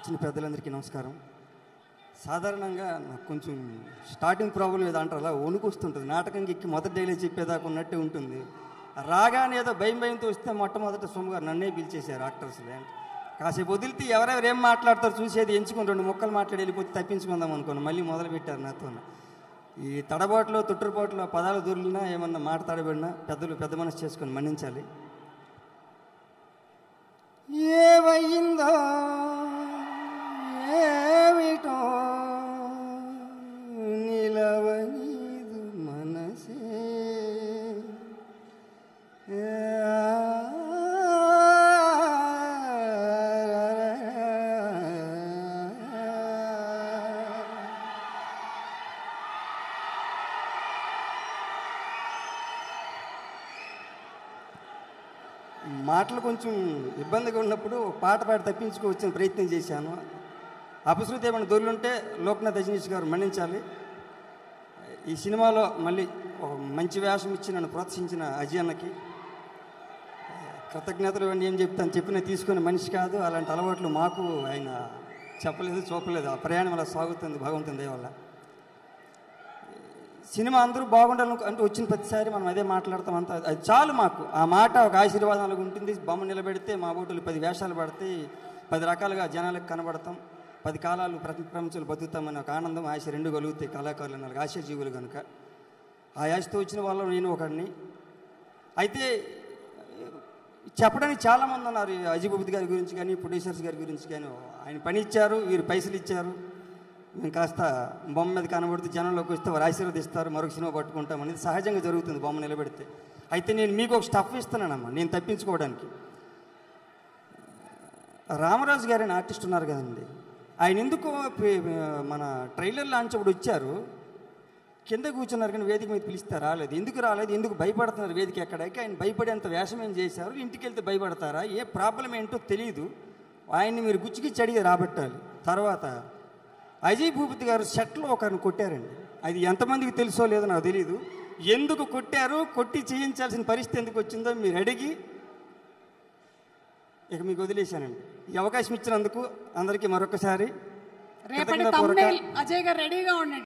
వచ్చిన పెద్దలందరికీ నమస్కారం సాధారణంగా నాకు కొంచెం స్టార్టింగ్ ప్రాబ్లం ఏదో అంటారు అలా వణుకు వస్తుంటుంది నాటకంకి ఎక్కి మొదటి డైలీ చెప్పేదాకా ఉన్నట్టే ఉంటుంది రాగానే ఏదో భయం భయంతో వస్తే మొట్టమొదట సోము గారు నన్నే పిలిచేశారు యాక్టర్స్ కాసేపు వదిలితే ఎవరెవరు ఏం మాట్లాడతారు చూసేది ఎంచుకొని రెండు ముక్కలు మాట్లాడి వెళ్ళిపోతే తప్పించుకుందాం అనుకోను మళ్ళీ మొదలు పెట్టారు నాతో ఈ తడబాటులో తొట్టుపాటులో పదాలు దొరికినా ఏమన్నా మాట తడబడినా పెద్దలు పెద్ద మనసు చేసుకొని మన్నించాలి ఏవయిందో ఏమిటో నిలవనీదు మనసే మాటలు కొంచెం ఇబ్బందిగా ఉన్నప్పుడు పాట పాడి తప్పించుకోవచ్చిన ప్రయత్నం చేశాను అపశృతి ఏమైనా దొరులుంటే లోక్నాథ్ అజనీష్ గారు మన్నించాలి ఈ సినిమాలో మళ్ళీ ఒక మంచి వేషం ఇచ్చి నన్ను ప్రోత్సహించిన అజయ్ అన్నకి కృతజ్ఞతలు ఇవన్నీ ఏం చెప్తాను చెప్పిన తీసుకునే మనిషి కాదు అలాంటి అలవాట్లు మాకు ఆయన చెప్పలేదు చూపలేదు ఆ ప్రయాణం అలా సాగుతుంది భగవంతుని దయ వల్ల సినిమా అందరూ బాగుండాలని అంటే వచ్చిన ప్రతిసారి మనం అదే మాట్లాడతాం అంత అది చాలు మాకు ఆ మాట ఒక ఆశీర్వాదం అలాగ ఉంటుంది బొమ్మ నిలబెడితే మా బోటులు పది వేషాలు పడతాయి పది రకాలుగా జనాలకు కనబడతాం పది కాలాలు ప్రతి ప్రపంచంలో బతుకుతామని ఒక ఆనందం ఆశ రెండు కలుగుతాయి కళాకారులు నాలుగు ఆశాజీవులు కనుక ఆ ఆశతో వచ్చిన వాళ్ళు నేను ఒకడిని అయితే చెప్పడానికి చాలామంది ఉన్నారు ఈ అజయ్ బాబు గారి గురించి కానీ ప్రొడ్యూసర్స్ గారి గురించి కానీ ఆయన పని ఇచ్చారు వీరు పైసలు ఇచ్చారు మేము కాస్త బొమ్మ మీద కనబడితే జనంలోకి వస్తే వారు ఆశీర్వదిస్తారు మరొక సినిమా పట్టుకుంటాం అనేది సహజంగా జరుగుతుంది బొమ్మ నిలబెడితే అయితే నేను మీకు ఒక స్టఫ్ ఇస్తున్నానమ్మా నేను తప్పించుకోవడానికి రామరాజు గారు అని ఆర్టిస్ట్ ఉన్నారు కదండి ఆయన ఎందుకు పే- మన ట్రైలర్ లాంచ్ అప్పుడు వచ్చారు కింద కూర్చున్నారు కానీ వేదిక మీద పిలిస్తే రాలేదు ఎందుకు రాలేదు ఎందుకు భయపడుతున్నారు వేదిక ఎక్కడానికి ఆయన భయపడేంత వేషం ఏం చేశారు ఇంటికి వెళ్తే భయపడతారా ఏ ప్రాబ్లం ఏంటో తెలియదు ఆయన్ని మీరు గుచ్చిగిచ్చి అడిగి రాబట్టాలి తర్వాత అజయ్ భూపతి గారు సెట్లో ఒకరిని కొట్టారండి అది ఎంతమందికి తెలుసో లేదో నాకు తెలియదు ఎందుకు కొట్టారు కొట్టి చేయించాల్సిన పరిస్థితి ఎందుకు వచ్చిందో మీరు అడిగి ఇక మీకు వదిలేశానండి ఈ అవకాశం ఇచ్చినందుకు అందరికీ మరొకసారి రేపటి కృతజ్ఞతాపూర్వక- తమ్ముళ్ళు అజయ్ గారు రెడీగా ఉండండి